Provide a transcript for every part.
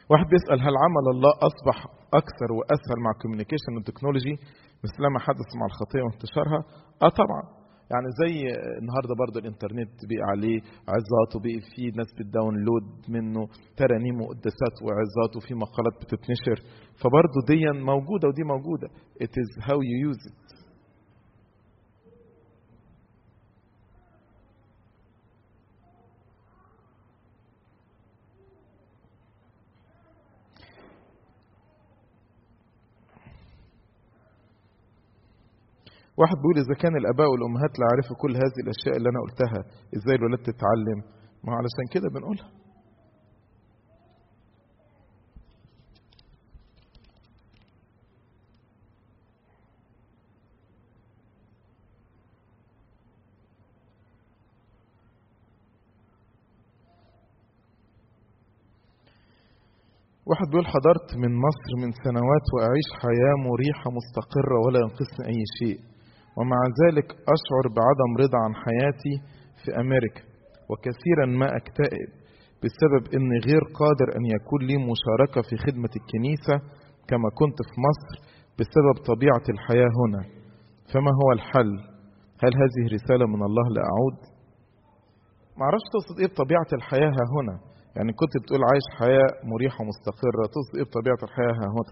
واحد بيسأل هل عمل الله أصبح أكثر وأسهل مع الكوميونيكيشن والتكنولوجي مثلما حدث مع الخطية وانتشارها؟ آه طبعا يعني زي النهارده برضه الانترنت بقى عليه عظات وبقي في ناس بتداونلود منه ترانيم وقداسات وعظات وفي مقالات بتتنشر فبرضه دي موجوده ودي موجوده it is how you use it واحد بيقول اذا كان الاباء والامهات لا يعرفوا كل هذه الاشياء اللي انا قلتها ازاي الولاد تتعلم ما هو علشان كده بنقولها واحد بيقول حضرت من مصر من سنوات وأعيش حياة مريحة مستقرة ولا ينقصني أي شيء ومع ذلك أشعر بعدم رضا عن حياتي في أمريكا وكثيرا ما أكتئب بسبب أني غير قادر أن يكون لي مشاركة في خدمة الكنيسة كما كنت في مصر بسبب طبيعة الحياة هنا فما هو الحل؟ هل هذه رسالة من الله لأعود؟ معرفش تقصد إيه بطبيعة الحياة ها هنا يعني كنت بتقول عايش حياة مريحة مستقرة تقصد إيه بطبيعة الحياة ها هنا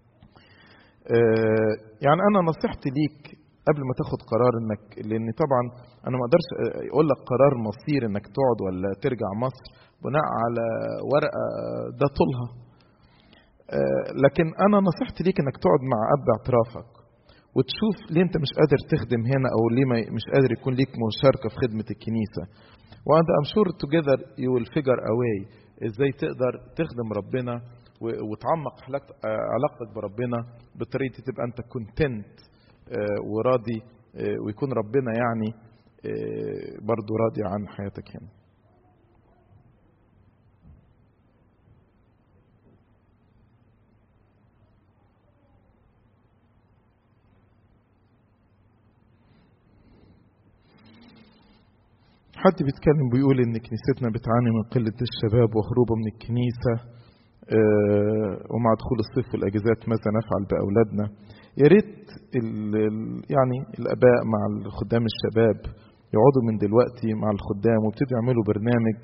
آه يعني أنا نصيحتي ليك قبل ما تاخد قرار انك لان طبعا انا ما اقدرش اقول لك قرار مصير انك تقعد ولا ترجع مصر بناء على ورقه ده طولها لكن انا نصيحتي ليك انك تقعد مع اب اعترافك وتشوف ليه انت مش قادر تخدم هنا او ليه مش قادر يكون ليك مشاركه في خدمه الكنيسه وانت ام شور توجذر يو ويل فيجر اواي ازاي تقدر تخدم ربنا وتعمق علاقتك بربنا بطريقه تبقى انت كونتنت وراضي ويكون ربنا يعني برضو راضي عن حياتك هنا حد بيتكلم بيقول ان كنيستنا بتعاني من قلة الشباب وهروبه من الكنيسة ومع دخول الصيف والاجازات ماذا نفعل باولادنا يا ريت يعني الاباء مع الخدام الشباب يقعدوا من دلوقتي مع الخدام ويبتدوا يعملوا برنامج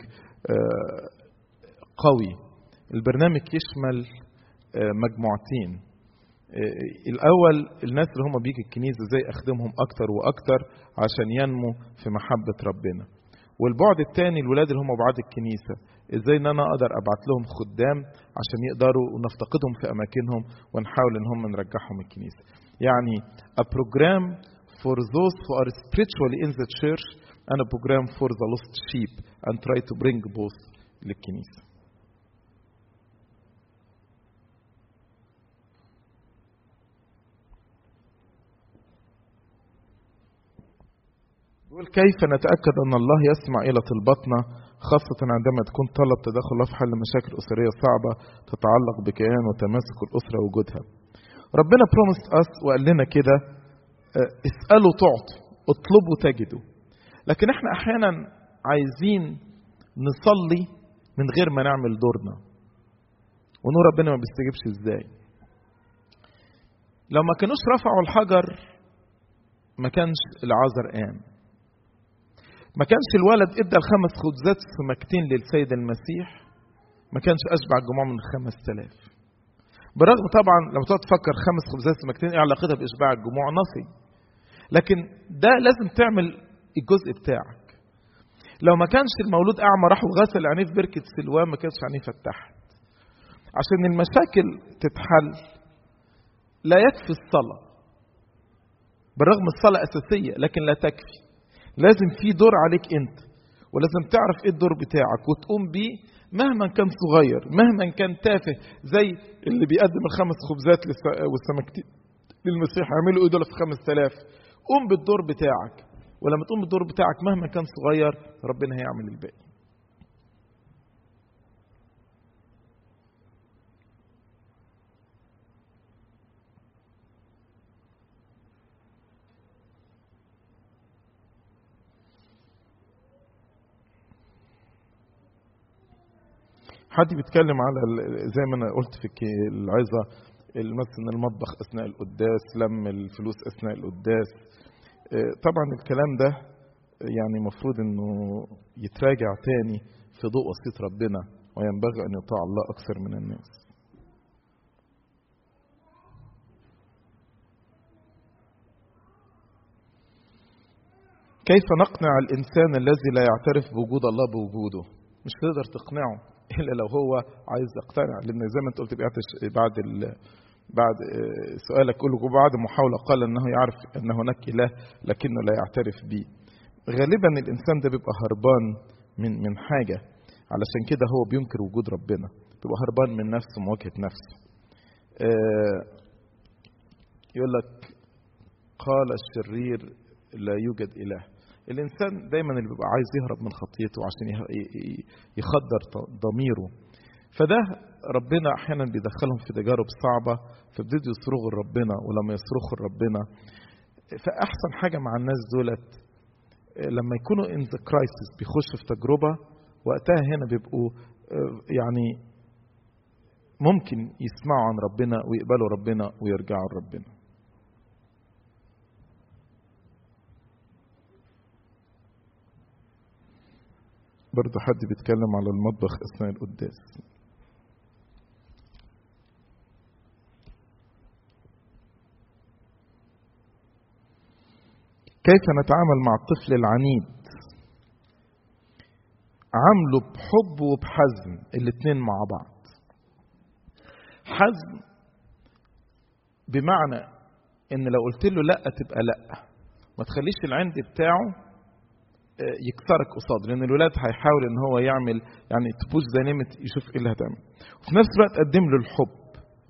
قوي البرنامج يشمل مجموعتين الاول الناس اللي هم بيجي الكنيسه ازاي اخدمهم اكتر واكتر عشان ينموا في محبه ربنا والبعد الثاني الولاد اللي هم بعاد الكنيسه ازاي ان انا اقدر ابعت لهم خدام عشان يقدروا ونفتقدهم في اماكنهم ونحاول ان هم نرجعهم الكنيسه يعني a program for those who are spiritually in the church and a program for the lost sheep and try to bring both للكنيسه يقول كيف نتأكد أن الله يسمع إلى طلباتنا خاصة عندما تكون طلب تدخل الله في حل مشاكل أسرية صعبة تتعلق بكيان وتماسك الأسرة ووجودها. ربنا بروميس أس وقال لنا كده اسألوا تعطوا اطلبوا تجدوا. لكن احنا أحيانا عايزين نصلي من غير ما نعمل دورنا. ونور ربنا ما بيستجيبش ازاي. لو ما كانوش رفعوا الحجر ما كانش العذر قام. ما كانش الولد ادى الخمس خبزات سمكتين للسيد المسيح ما كانش اشبع الجموع من خمس تلاف بالرغم طبعا لما تقعد تفكر خمس خبزات سمكتين ايه علاقتها باشباع الجموع نصي لكن ده لازم تعمل الجزء بتاعك لو ما كانش المولود اعمى راح وغسل عينيه في بركه سلوان ما كانش عينيه فتحت عشان المشاكل تتحل لا يكفي الصلاه بالرغم الصلاه اساسيه لكن لا تكفي لازم في دور عليك انت ولازم تعرف ايه الدور بتاعك وتقوم بيه مهما كان صغير مهما كان تافه زي اللي بيقدم الخمس خبزات والسمكتين للمسيح يعملوا ايه دول في 5000 قوم بالدور بتاعك ولما تقوم بالدور بتاعك مهما كان صغير ربنا هيعمل الباقي حد بيتكلم على زي ما انا قلت في العظه مثلا المطبخ اثناء القداس لم الفلوس اثناء القداس طبعا الكلام ده يعني المفروض انه يتراجع تاني في ضوء وصيه ربنا وينبغي ان يطاع الله اكثر من الناس كيف نقنع الانسان الذي لا يعترف بوجود الله بوجوده مش تقدر تقنعه الا لو هو عايز يقتنع لان زي ما انت قلت بعد ال... بعد سؤالك كله بعد محاولة قال أنه يعرف أن هناك إله لكنه لا يعترف به غالبا الإنسان ده بيبقى هربان من من حاجة علشان كده هو بينكر وجود ربنا بيبقى هربان من نفسه مواجهة نفسه يقول لك قال الشرير لا يوجد إله الإنسان دايما اللي بيبقى عايز يهرب من خطيته عشان يخدر ضميره فده ربنا احيانا بيدخلهم في تجارب صعبه فبيبتدوا يصرخوا لربنا ولما يصرخوا لربنا فاحسن حاجه مع الناس دولت لما يكونوا ان ذا كرايسيس بيخشوا في تجربه وقتها هنا بيبقوا يعني ممكن يسمعوا عن ربنا ويقبلوا ربنا ويرجعوا لربنا برضه حد بيتكلم على المطبخ اثناء القداس كيف نتعامل مع الطفل العنيد عامله بحب وبحزم الاتنين مع بعض حزم بمعنى ان لو قلت له لا تبقى لا ما تخليش العند بتاعه يكسرك قصاد لان الولاد هيحاول ان هو يعمل يعني تبوش دايناميت يشوف ايه اللي هتعمل وفي نفس الوقت قدم له الحب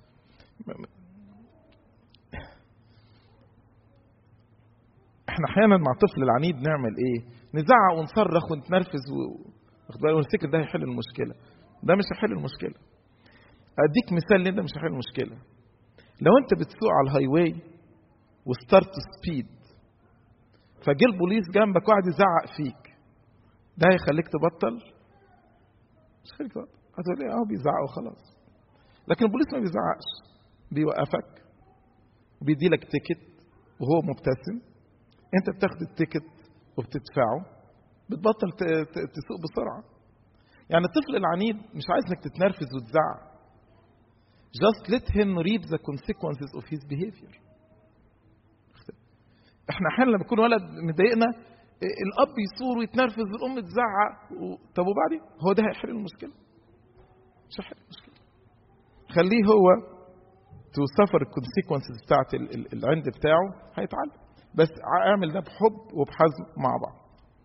احنا احيانا مع الطفل العنيد نعمل ايه نزعق ونصرخ ونتنرفز واخد بالك ونفتكر ده هيحل المشكله ده مش هيحل المشكله اديك مثال ليه ده مش هيحل المشكله لو انت بتسوق على الهاي واي وستارت سبيد فجه البوليس جنبك وقعد يزعق فيك ده هيخليك تبطل مش هيخليك تبطل هتقول ايه اه بيزعق وخلاص لكن البوليس ما بيزعقش بيوقفك وبيدي لك تيكت وهو مبتسم انت بتاخد التيكت وبتدفعه بتبطل تسوق بسرعه يعني الطفل العنيد مش عايز انك تتنرفز وتزعق just let him reap the consequences of his behavior احنا احيانا لما يكون ولد مضايقنا الاب يصور ويتنرفز والام تزعق و... طب وبعدين هو ده هيحل المشكله مش هيحل المشكله خليه هو تو سفر الكونسيكونسز بتاعت العند بتاعه هيتعلم بس اعمل ده بحب وبحزم مع بعض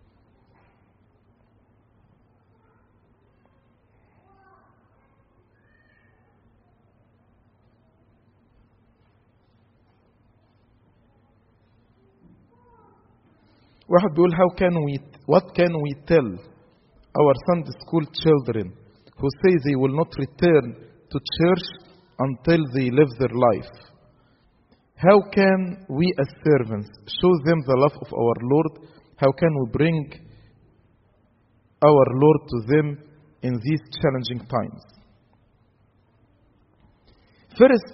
واحد بيقول how can we what can we tell our Sunday school children who say they will not return to church until they live their life how can we as servants show them the love of our Lord how can we bring our Lord to them in these challenging times first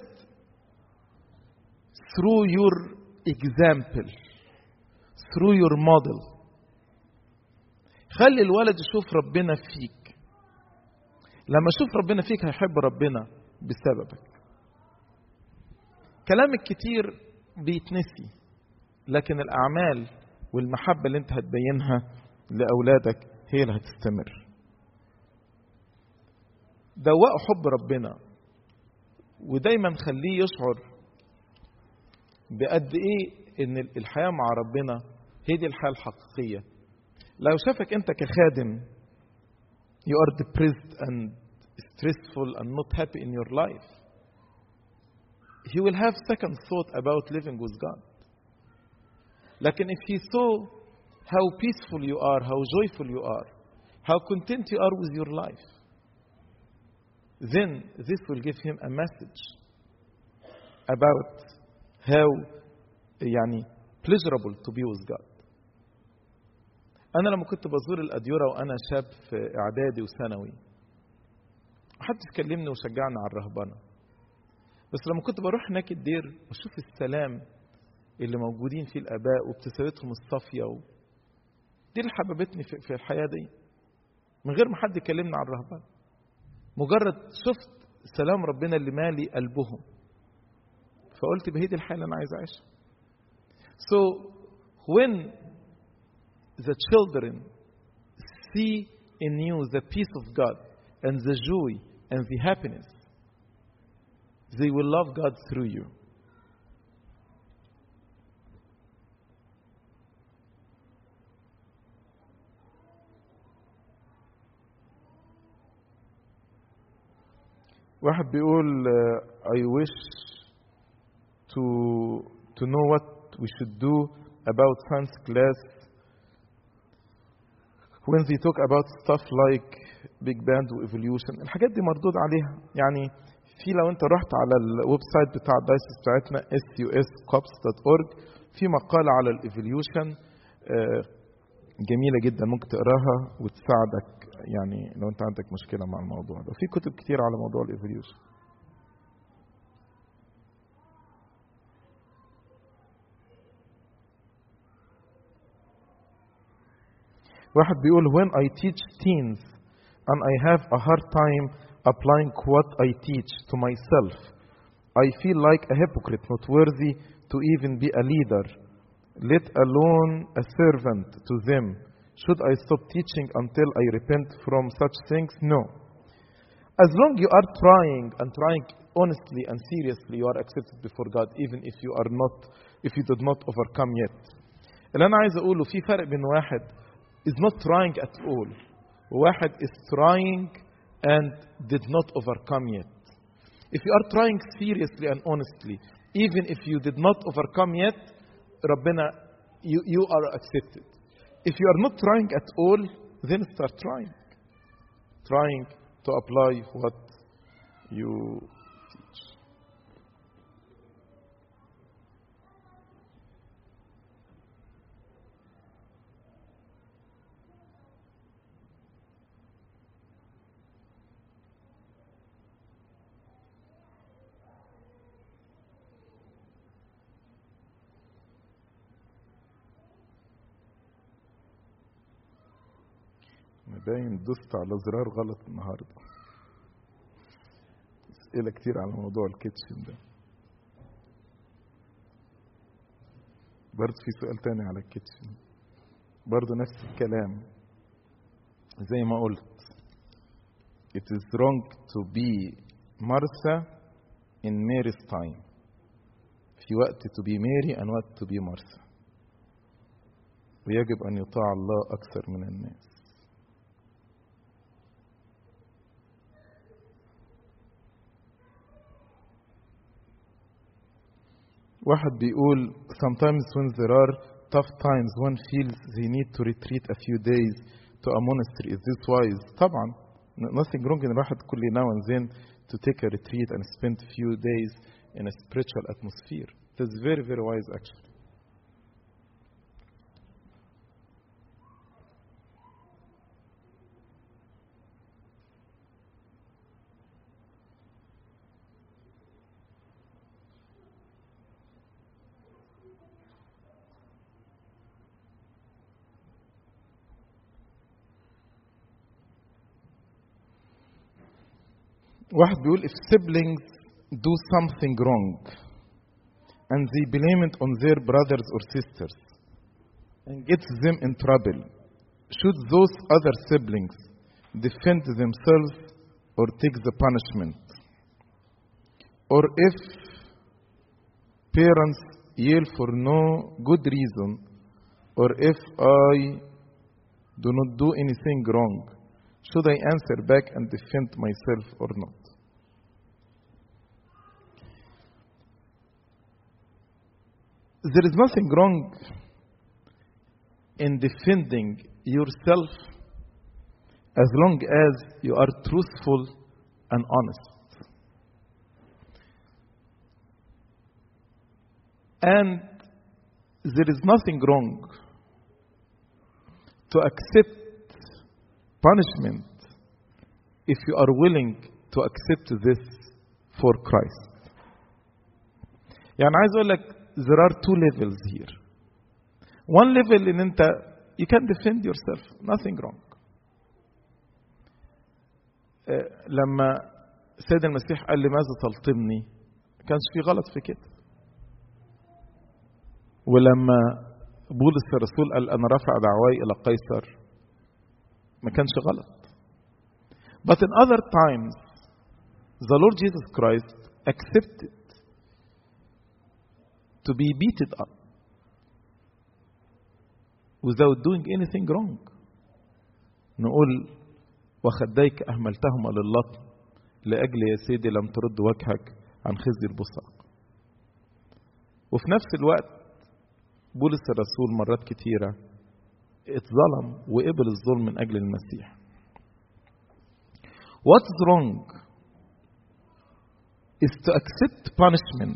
through your example through your model خلي الولد يشوف ربنا فيك لما يشوف ربنا فيك هيحب ربنا بسببك كلام الكتير بيتنسي لكن الأعمال والمحبة اللي انت هتبينها لأولادك هي اللي هتستمر دوقوا حب ربنا ودايما خليه يشعر بقد ايه ان الحياة مع ربنا هي دي الحياة الحقيقية لو شافك أنت كخادم you are depressed and stressful and not happy in your life he will have second thought about living with God لكن if he saw how peaceful you are how joyful you are how content you are with your life then this will give him a message about how يعني pleasurable to be with God أنا لما كنت بزور الأديرة وأنا شاب في إعدادي وثانوي محدش كلمني وشجعني على الرهبنة بس لما كنت بروح هناك الدير واشوف السلام اللي موجودين فيه الآباء وابتسامتهم الصافية و... دي اللي حببتني في في الحياة دي من غير ما حد يكلمني عن الرهبنة مجرد شفت سلام ربنا اللي مالي قلبهم فقلت بهي دي الحياة اللي أنا عايز أعيشها So when the children see in you the peace of God and the joy and the happiness, they will love God through you. واحد بيقول uh, I wish to to know what we should do about science class when they talk about stuff like big band وايفوليوشن الحاجات دي مردود عليها يعني في لو انت رحت على الويب سايت بتاع الدايسس بتاعتنا suscops.org في مقالة على الايفوليوشن جميلة جدا ممكن تقراها وتساعدك يعني لو انت عندك مشكلة مع الموضوع ده في كتب كتير على موضوع الايفوليوشن واحد بيقول when I teach teens and I have a hard time applying what I teach to myself I feel like a hypocrite not worthy to even be a leader let alone a servant to them should I stop teaching until I repent from such things no as long you are trying and trying honestly and seriously you are accepted before God even if you are not if you did not overcome yet اللي انا عايز اقوله في فرق بين واحد is not trying at all وواحد is trying and did not overcome yet if you are trying seriously and honestly even if you did not overcome yet ربنا you, you are accepted if you are not trying at all then start trying trying to apply what you teach باين دوست على زرار غلط النهارده اسئله كتير على موضوع الكيتشن ده برضه في سؤال تاني على الكيتشن برضه نفس الكلام زي ما قلت it is wrong to be Martha in Mary's time في وقت to be Mary and وقت to be Martha ويجب أن يطاع الله أكثر من الناس واحد بيقول sometimes when there are tough times one feels they need to retreat a few days to a monastery is this wise طبعا nothing wrong in الواحد كل now and then to take a retreat and spend a few days in a spiritual atmosphere it is very very wise actually واحد بيقول if siblings do something wrong and they blame it on their brothers or sisters and gets them in trouble should those other siblings defend themselves or take the punishment or if parents yell for no good reason or if I do not do anything wrong should I answer back and defend myself or not? There is nothing wrong in defending yourself as long as you are truthful and honest. And there is nothing wrong to accept punishment if you are willing to accept this for Christ يعني عايز اقول لك there are two levels here one level ان انت you can defend yourself nothing wrong آه، لما السيد المسيح قال لماذا تلطمني ما كانش في غلط في كده ولما بولس الرسول قال انا رافع دعواي الى قيصر ما كانش غلط but in other times the Lord Jesus Christ accepted to be beaten up without doing anything wrong نقول وخديك أهملتهما للطم لأجل يا سيدي لم ترد وجهك عن خزي البصاق وفي نفس الوقت بولس الرسول مرات كتيرة اتظلم وقبل الظلم من أجل المسيح What's wrong is to accept punishment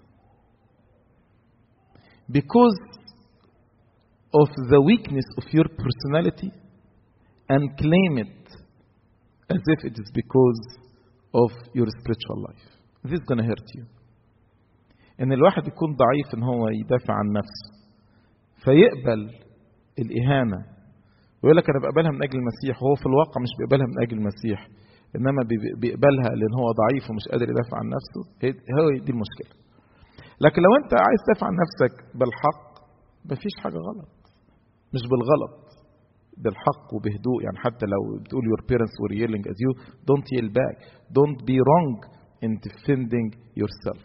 because of the weakness of your personality and claim it as if it is because of your spiritual life. This is going to hurt you. ان الواحد يكون ضعيف ان هو يدافع عن نفسه فيقبل الاهانه ويقول لك انا بقبلها من اجل المسيح وهو في الواقع مش بيقبلها من اجل المسيح انما بي- بيقبلها لان هو ضعيف ومش قادر يدافع عن نفسه هي هي دي المشكله لكن لو انت عايز تدافع عن نفسك بالحق مفيش حاجه غلط مش بالغلط بالحق وبهدوء يعني حتى لو بتقول your parents were yelling at you don't yell back don't be wrong in defending yourself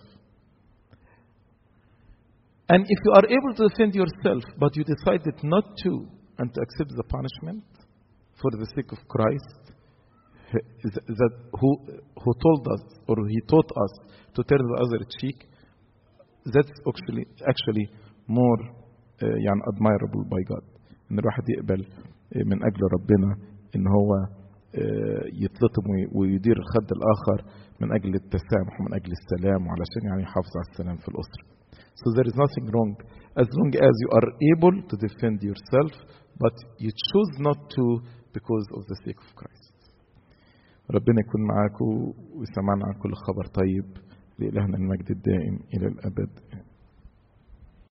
and if you are able to defend yourself but you decided not to and to accept the punishment for the sake of Christ that who who told us or he taught us to turn the other cheek that's actually actually more uh, يعني admirable by God ان الواحد يقبل من اجل ربنا ان هو uh, يتلطم وي- ويدير الخد الاخر من اجل التسامح ومن اجل السلام وعلشان يعني يحافظ على السلام في الاسره. So there is nothing wrong as long as you are able to defend yourself but you choose not to because of the sake of Christ. ربنا يكون معاكم ويسمعنا عن كل خبر طيب لإلهنا المجد الدائم إلى الأبد